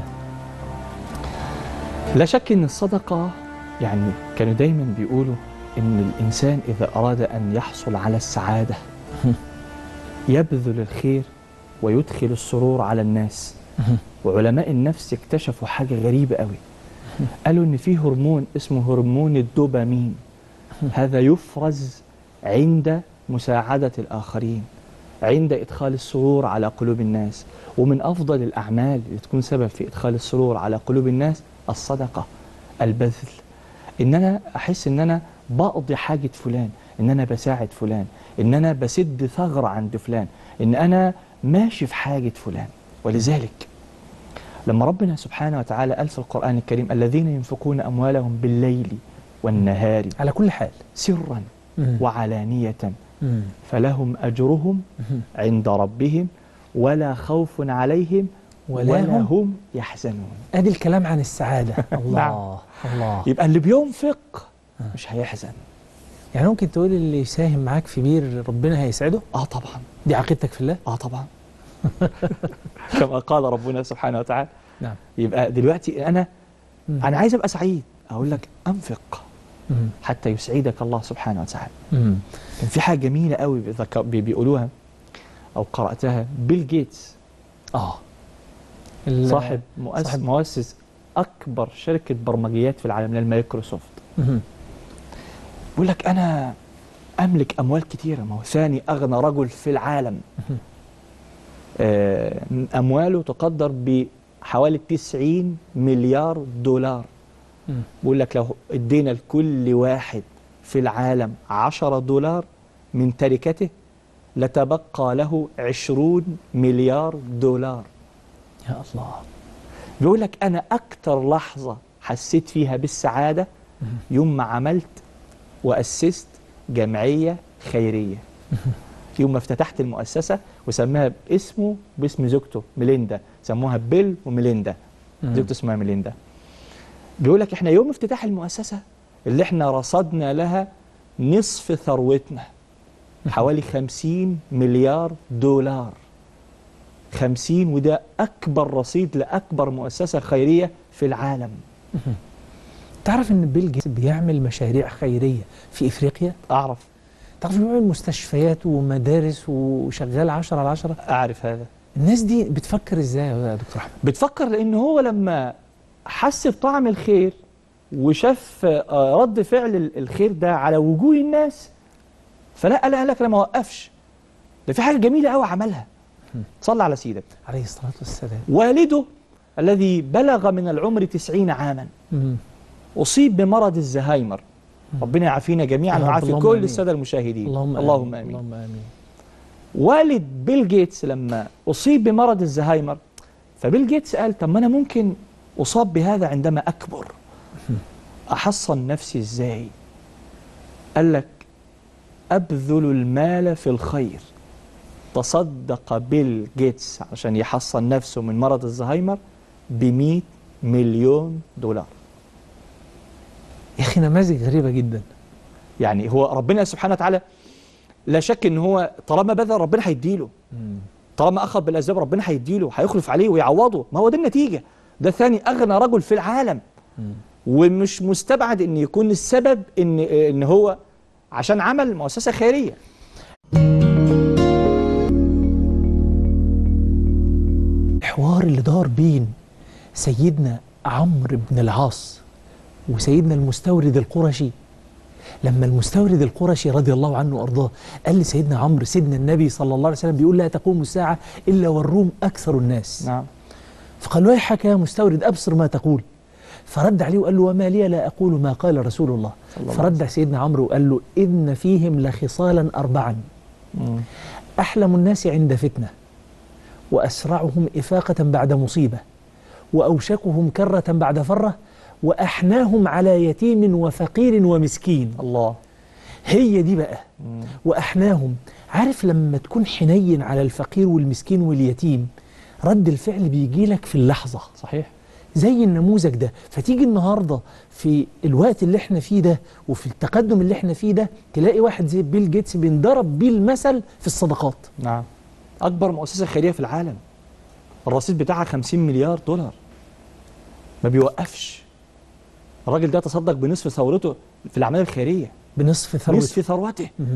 لا شك أن الصدقة يعني كانوا دايما بيقولوا أن الإنسان إذا أراد أن يحصل على السعادة يبذل الخير ويدخل السرور على الناس وعلماء النفس اكتشفوا حاجة غريبة قوي قالوا ان في هرمون اسمه هرمون الدوبامين هذا يفرز عند مساعدة الآخرين عند إدخال السرور على قلوب الناس ومن أفضل الأعمال اللي تكون سبب في إدخال السرور على قلوب الناس الصدقة البذل إن أنا أحس إن أنا بقضي حاجة فلان إن أنا بساعد فلان إن أنا بسد ثغرة عند فلان إن أنا ماشي في حاجة فلان ولذلك لما ربنا سبحانه وتعالى قال في القرآن الكريم الذين ينفقون أموالهم بالليل والنهار على كل حال سرا مم. وعلانية مم. فلهم أجرهم مم. عند ربهم ولا خوف عليهم ولا ولا, هم هم يحزنون ادي الكلام عن السعاده الله الله يبقى اللي بينفق مش هيحزن يعني ممكن تقول اللي يساهم معاك في بير ربنا هيسعده اه طبعا دي عقيدتك في الله اه طبعا كما قال ربنا سبحانه وتعالى نعم يبقى دلوقتي انا مم. انا عايز ابقى سعيد اقول لك انفق مم. حتى يسعدك الله سبحانه وتعالى مم. كان في حاجه جميله قوي بيذك- بي- بيقولوها او قراتها بيل جيتس اه ال- صاحب مؤسس صاحب- مؤسس اكبر شركه برمجيات في العالم اللي هي المايكروسوفت مم. بيقول لك انا املك اموال كتيره ما هو ثاني اغنى رجل في العالم آه، امواله تقدر بحوالي 90 مليار دولار مم. بيقول لك لو ادينا لكل واحد في العالم 10 دولار من تركته لتبقى له 20 مليار دولار يا الله بيقول لك انا اكتر لحظه حسيت فيها بالسعاده يوم ما عملت واسست جمعيه خيريه يوم ما افتتحت المؤسسه وسماها باسمه باسم زوجته ميليندا سموها بيل وميليندا مم. زوجته اسمها ميليندا بيقول لك احنا يوم افتتاح المؤسسه اللي احنا رصدنا لها نصف ثروتنا حوالي 50 مليار دولار 50 وده اكبر رصيد لاكبر مؤسسه خيريه في العالم تعرف ان بيل جيتس بيعمل مشاريع خيريه في افريقيا اعرف تعرف انه بيعمل مستشفيات ومدارس وشغال 10 على 10 اعرف هذا الناس دي بتفكر ازاي يا دكتور احمد بتفكر لان هو لما حس بطعم الخير وشاف آه، رد فعل ال- الخير ده على وجوه الناس فلا قال قال لك انا ما اوقفش ده في حاجه جميله قوي عملها صلى على سيدك عليه الصلاه والسلام والده الذي بلغ من العمر تسعين عاما مم. أصيب بمرض الزهايمر ربنا يعافينا جميعا يا رب، ويعافي اللهم كل آمين. السادة المشاهدين اللهم اللهم آمين. آمين اللهم امين والد بيل جيتس لما أصيب بمرض الزهايمر فبيل جيتس قال طب ما أنا ممكن أصاب بهذا عندما أكبر أحصن نفسي إزاي قال لك أبذل المال في الخير تصدق بيل جيتس عشان يحصن نفسه من مرض الزهايمر ب مليون دولار يا اخي نماذج غريبه جدا يعني هو ربنا سبحانه وتعالى لا شك ان هو طالما بذل ربنا هيديله طالما اخذ بالاسباب ربنا هيديله هيخلف عليه ويعوضه ما هو ده النتيجه ده ثاني اغنى رجل في العالم ومش مستبعد ان يكون السبب ان ان هو عشان عمل مؤسسه خيريه الحوار اللي دار بين سيدنا عمرو بن العاص وسيدنا المستورد القرشي لما المستورد القرشي رضي الله عنه وارضاه قال لسيدنا عمرو سيدنا النبي صلى الله عليه وسلم بيقول لا تقوم الساعه الا والروم اكثر الناس نعم فقال ويحك يا مستورد ابصر ما تقول فرد عليه وقال له وما لي لا اقول ما قال رسول الله صلى الله فرد سيدنا عمرو وقال له ان فيهم لخصالا اربعا مم. أحلم الناس عند فتنة وأسرعهم إفاقة بعد مصيبة وأوشكهم كرة بعد فرة وأحناهم على يتيم وفقير ومسكين الله هي دي بقى مم. وأحناهم عارف لما تكون حنين على الفقير والمسكين واليتيم رد الفعل بيجي لك في اللحظة صحيح زي النموذج ده فتيجي النهاردة في الوقت اللي احنا فيه ده وفي التقدم اللي احنا فيه ده تلاقي واحد زي بيل جيتس بينضرب بيه المثل في الصدقات نعم اكبر مؤسسه خيريه في العالم الرصيد بتاعها 50 مليار دولار ما بيوقفش الراجل ده تصدق بنصف ثورته في الاعمال الخيريه بنصف ثروته نصف ثروته مهم.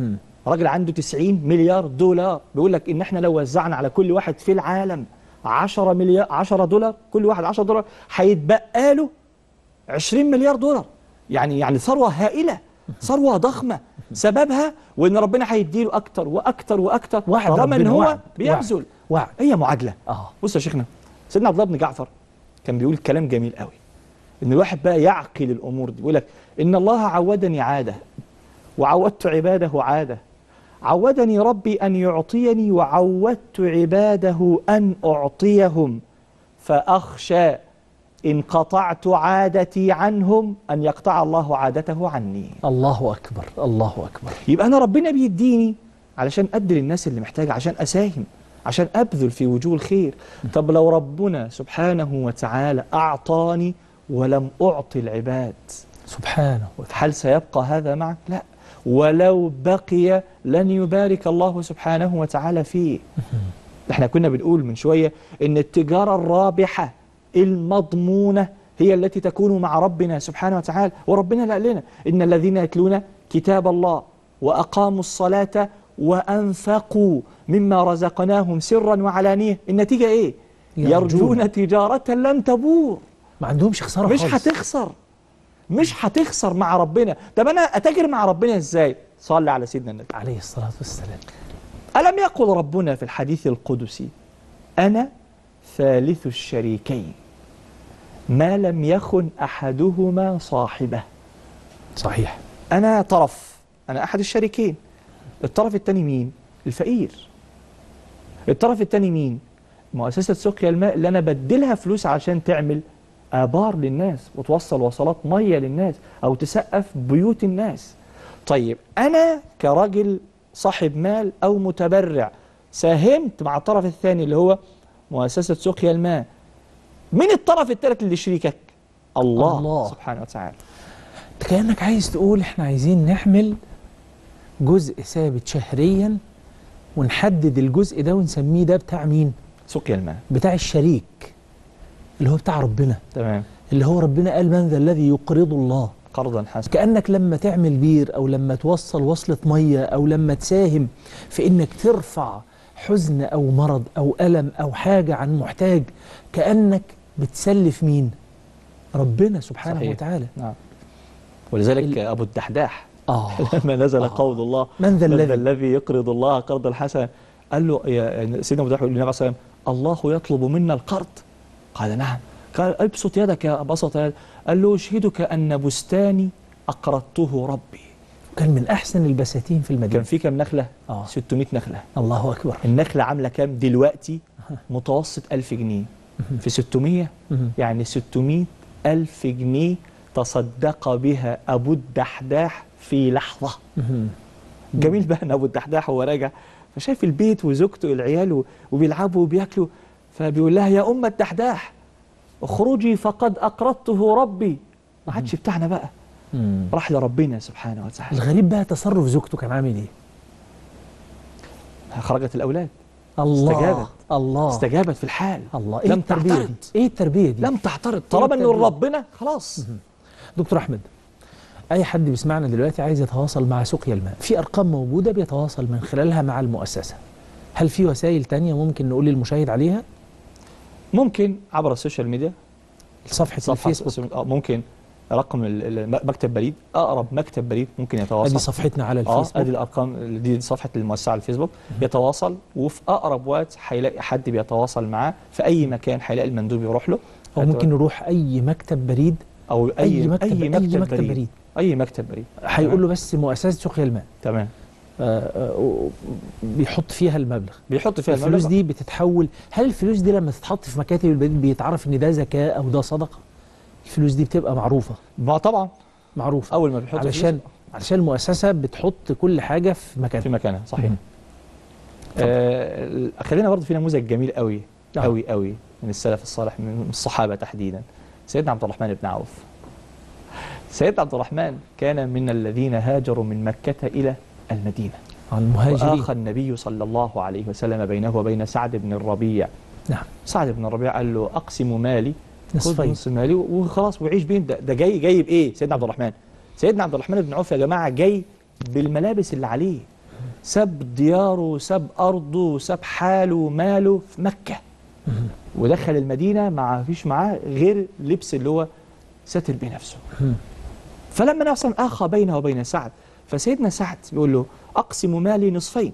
راجل عنده 90 مليار دولار بيقول لك ان احنا لو وزعنا على كل واحد في العالم 10 مليار 10 دولار كل واحد 10 دولار هيتبقى له 20 مليار دولار يعني يعني ثروه هائله ثروه ضخمه سببها وان ربنا هيديله اكتر واكتر واكتر وعد طالما ان ربنا هو وعد. بيبذل وعد هي معادله اه بص يا شيخنا سيدنا عبد الله بن جعفر كان بيقول كلام جميل قوي ان الواحد بقى يعقل الامور دي بيقول لك ان الله عودني عاده وعودت عباده عاده عودني ربي ان يعطيني وعودت عباده ان اعطيهم فاخشى ان قطعت عادتي عنهم ان يقطع الله عادته عني الله اكبر الله اكبر يبقى انا ربنا بيديني علشان ادي للناس اللي محتاجه عشان اساهم عشان ابذل في وجوه الخير طب لو ربنا سبحانه وتعالى اعطاني ولم اعطي العباد سبحانه وتعالى هل سيبقى هذا معك لا ولو بقي لن يبارك الله سبحانه وتعالى فيه احنا كنا بنقول من شويه ان التجاره الرابحه المضمونه هي التي تكون مع ربنا سبحانه وتعالى وربنا لا لنا ان الذين يتلون كتاب الله واقاموا الصلاه وانفقوا مما رزقناهم سرا وعلانيه النتيجه ايه يرجون. يرجون تجاره لن تبور ما عندهمش خساره مش خالص. هتخسر مش هتخسر مع ربنا طب انا اتاجر مع ربنا ازاي صلي على سيدنا النبي عليه الصلاه والسلام الم يقل ربنا في الحديث القدسي انا ثالث الشريكين ما لم يخن احدهما صاحبه صحيح انا طرف انا احد الشريكين الطرف الثاني مين الفقير الطرف الثاني مين مؤسسه سقيا الماء اللي انا بديلها فلوس عشان تعمل ابار للناس وتوصل وصلات ميه للناس او تسقف بيوت الناس طيب انا كراجل صاحب مال او متبرع ساهمت مع الطرف الثاني اللي هو مؤسسه سقيا الماء مين الطرف الثالث اللي شريكك الله, الله. سبحانه وتعالى انت كانك عايز تقول احنا عايزين نعمل جزء ثابت شهريا ونحدد الجزء ده ونسميه ده بتاع مين سقيا الماء بتاع الشريك اللي هو بتاع ربنا تمام اللي هو ربنا قال من ذا الذي يقرض الله قرضا حسنا كأنك لما تعمل بير أو لما توصل وصلة مية أو لما تساهم في إنك ترفع حزن أو مرض أو ألم أو حاجة عن محتاج كأنك بتسلف مين؟ ربنا سبحانه صحيح. وتعالى نعم ولذلك ال- ابو الدحداح آه لما نزل آه. قول الله من ذا من ذا الذي الذي يقرض الله قرضا حسنا قال له يا سيدنا ابو الدحداح يقول للنبي عليه الصلاه والسلام الله يطلب منا القرض قال نعم قال ابسط يدك يا بسط يدك قال له اشهدك ان بستاني اقرضته ربي كان من أحسن البساتين في كان المدينة في كام نخله آه. 600 نخله الله أكبر النخله عامله كام دلوقتي متوسط 1000 جنيه في 600 مهم. يعني 600 ألف جنيه تصدق بها أبو الدحداح في لحظة مهم. جميل بقى ان ابو الدحداح وهو راجع فشايف البيت وزوجته والعيال و- وبيلعبوا وبياكلوا فبيقول لها يا ام الدحداح اخرجي فقد اقرضته ربي ما عادش بتاعنا بقى مم. راح لربنا سبحانه وتعالى الغريب بقى تصرف زوجته كان عامل إيه؟ خرجت الاولاد الله استجابت. الله استجابت في الحال الله إيه لم التربية تعترض. دي؟ إيه التربية دي؟ لم تعترض طالما انه التربية؟ ربنا خلاص دكتور احمد اي حد بيسمعنا دلوقتي عايز يتواصل مع سقيا الماء في ارقام موجوده بيتواصل من خلالها مع المؤسسه هل في وسائل تانية ممكن نقول للمشاهد عليها ممكن عبر السوشيال ميديا صفحه, صفحة الفيسبوك آه، ممكن رقم ال- ال- مكتب بريد اقرب مكتب بريد ممكن يتواصل ادي صفحتنا على اه الفيسبوك ادي الارقام دي صفحه المؤسسه على الفيسبوك يتواصل وفي اقرب وقت هيلاقي حد بيتواصل معاه في اي مكان هيلاقي المندوب يروح له او ممكن نروح اي مكتب بريد او اي اي مكتب اي مكتب, مكتب بريد. بريد اي مكتب بريد هيقول له بس مؤسسه سقيا الماء تمام آه، آه، و- بيحط فيها المبلغ بيحط فيها الفلوس المبلغ. دي بتتحول هل الفلوس دي لما تتحط في مكاتب البريد بيتعرف ان ده زكاه او ده صدقه الفلوس دي بتبقى معروفه ما طبعا معروفه اول ما بيحط علشان فلوس علشان المؤسسه بتحط كل حاجه في في مكانها مكانها صحيح مم. آه خلينا برضه في نموذج جميل قوي آه. قوي قوي من السلف الصالح من الصحابه تحديدا سيدنا عبد الرحمن بن عوف سيدنا عبد الرحمن كان من الذين هاجروا من مكه الى المدينه عن المهاجرين وآخى النبي صلى الله عليه وسلم بينه وبين سعد بن الربيع نعم سعد بن الربيع قال له أقسم مالي خد نصفين نص مالي وخلاص وعيش بين ده, ده جاي جاي بإيه سيدنا عبد الرحمن سيدنا عبد الرحمن بن عوف يا جماعة جاي بالملابس اللي عليه ساب دياره وساب أرضه وساب حاله وماله في مكة ودخل المدينة ما فيش معاه غير لبس اللي هو ستر بنفسه فلما نفسا أخى بينه وبين سعد فسيدنا سعد بيقول له أقسم مالي نصفين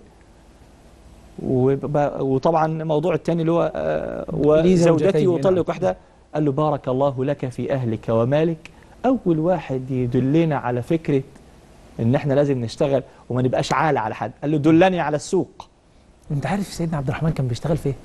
وب- وطبعا الموضوع الثاني اللي هو آه، لي زوجتين، وزوجتي نعم. وطلق واحدة قال له بارك الله لك في أهلك ومالك أول واحد يدلنا على فكرة إن إحنا لازم نشتغل وما نبقاش عالة على حد قال له دلني على السوق انت عارف سيدنا عبد الرحمن كان بيشتغل في ايه؟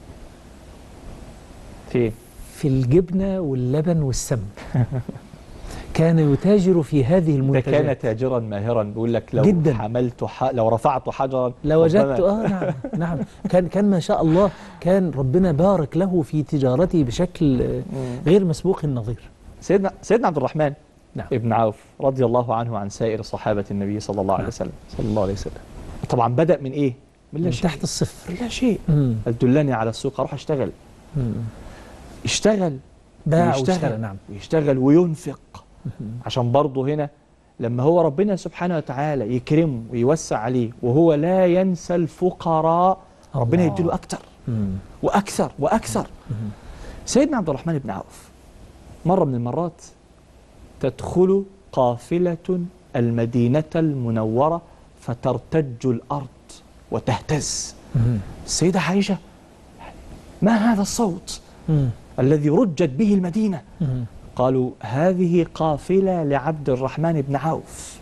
في في الجبنه واللبن والسمن كان يتاجر في هذه ده المنتجات كان تاجرا ماهرا بيقول لك لو جداً. حملت ح... لو رفعت حجرا لوجدت ربما- اه نعم نعم كان كان ما شاء الله كان ربنا بارك له في تجارته بشكل آه، غير مسبوق النظير سيدنا سيدنا عبد الرحمن نعم. ابن عوف رضي الله عنه عن سائر صحابة النبي صلى الله عليه نعم. وسلم صلى الله عليه وسلم طبعا بدأ من إيه؟ من لا من شيء تحت الصفر من لا شيء مم. قال دلني على السوق أروح أشتغل مم. اشتغل باع ويشتغل واشترى نعم ويشتغل وينفق عشان برضه هنا لما هو ربنا سبحانه وتعالى يكرمه ويوسع عليه وهو لا ينسى الفقراء ربنا الله. يديله أكتر مم. وأكثر وأكثر سيدنا عبد الرحمن بن عوف مرة من المرات تدخل قافلة المدينة المنورة فترتج الأرض وتهتز مم. السيدة عائشة ما هذا الصوت مم. الذي رجت به المدينة مم. قالوا هذه قافلة لعبد الرحمن بن عوف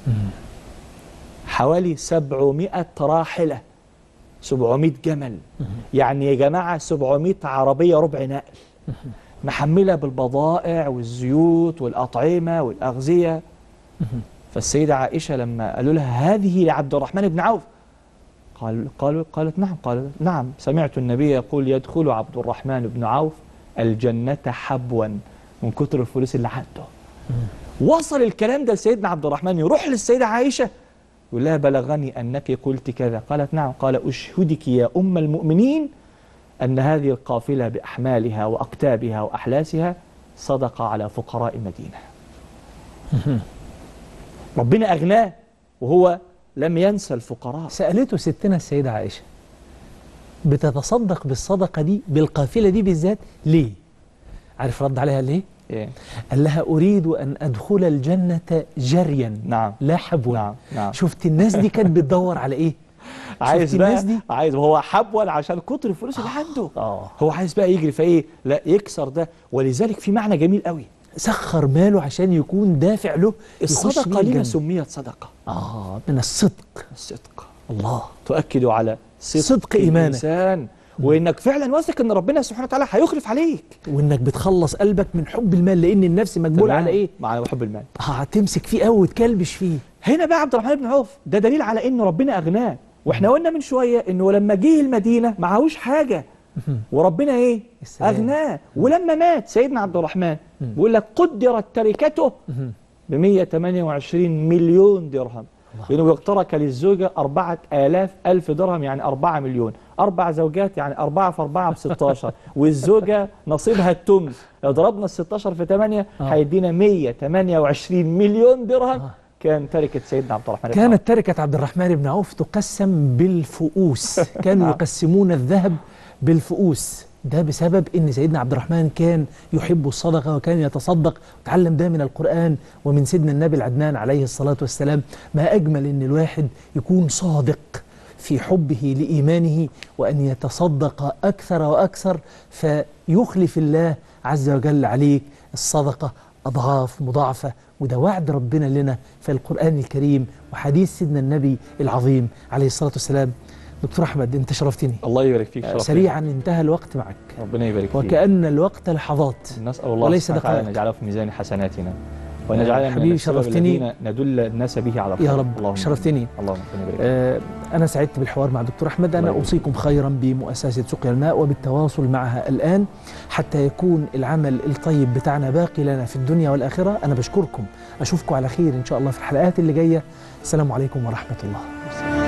حوالي سبعمائة راحلة سبعمائة جمل يعني يا جماعة سبعمائة عربية ربع نقل محملة بالبضائع والزيوت والأطعمة والأغذية فالسيدة عائشة لما قالوا لها هذه لعبد الرحمن بن عوف قال قالوا قالت نعم قال نعم سمعت النبي يقول يدخل عبد الرحمن بن عوف الجنة حبوا من كتر الفلوس اللي عنده وصل الكلام ده لسيدنا عبد الرحمن يروح للسيدة عائشة يقول لها بلغني أنك قلت كذا قالت نعم قال أشهدك يا أم المؤمنين أن هذه القافلة بأحمالها وأقتابها وأحلاسها صدقة على فقراء المدينة ربنا أغناه وهو لم ينسى الفقراء سألته ستنا السيدة عائشة بتتصدق بالصدقة دي بالقافلة دي بالذات ليه؟ عارف رد عليها ليه؟ إيه؟ قال لها أريد أن أدخل الجنة جريا نعم لا حبوا نعم نعم شفت الناس دي كانت بتدور على إيه؟ عايز شفت بقى الناس دي؟ عايز وهو حبول عشان كتر الفلوس اللي عنده آه هو عايز بقى يجري فايه لا يكسر ده ولذلك في معنى جميل قوي سخر ماله عشان يكون دافع له يخش الصدقه بيه لما الجنة. سميت صدقه آه من الصدق الصدق الله تؤكد على صدق, صدق إيمانك. الانسان وانك فعلا واثق ان ربنا سبحانه وتعالى هيخلف عليك وإنك بتخلص قلبك من حب المال لأن النفس مجبولة تمام؟ على إيه؟ مع حب المال آه، هتمسك فيه قوي وتكلبش فيه هنا بقى عبد الرحمن بن عوف ده دليل على ان ربنا اغناه واحنا قلنا من شويه انه لما جه المدينه معهوش حاجه وربنا ايه السلام. اغناه ولما مات سيدنا عبد الرحمن بيقول لك قدرت تركته ب 128 مليون درهم لأنه ترك للزوجة أربعة آلاف ألف درهم يعني أربعة مليون أربع زوجات يعني أربعة في أربعة ب 16 والزوجة نصيبها التمن لو ضربنا ال 16 في 8 آه. هيدينا 128 مليون درهم آه. كان تركة سيدنا عبد الرحمن بن عوف. كانت تركة عبد الرحمن بن عوف تقسم بالفؤوس كانوا نعم. يقسمون الذهب بالفؤوس ده بسبب ان سيدنا عبد الرحمن كان يحب الصدقه وكان يتصدق وتعلم ده من القران ومن سيدنا النبي العدنان عليه الصلاه والسلام ما اجمل ان الواحد يكون صادق في حبه لايمانه وان يتصدق اكثر واكثر فيخلف الله عز وجل عليك الصدقه اضعاف مضاعفه وده وعد ربنا لنا في القران الكريم وحديث سيدنا النبي العظيم عليه الصلاه والسلام دكتور احمد انت شرفتني الله يبارك فيك شرف سريعا انتهى الوقت معك ربنا يبارك فيك وكأن الوقت لحظات نسأل الله وليس سبحانه وتعالى أن دقائق. يجعله في ميزان حسناتنا وأن يجعلنا من حبيبي السبب شرفتني. الذين ندل الناس به على الخير يا رب اللهم شرفتني اللهم ربنا يبارك فيك. آه، أنا سعدت بالحوار مع دكتور أحمد الله أنا يبارك أوصيكم خيرا بمؤسسة سقيا الماء وبالتواصل معها الآن حتى يكون العمل الطيب بتاعنا باقي لنا في الدنيا والآخرة أنا بشكركم أشوفكم على خير إن شاء الله في الحلقات اللي جاية السلام عليكم ورحمة الله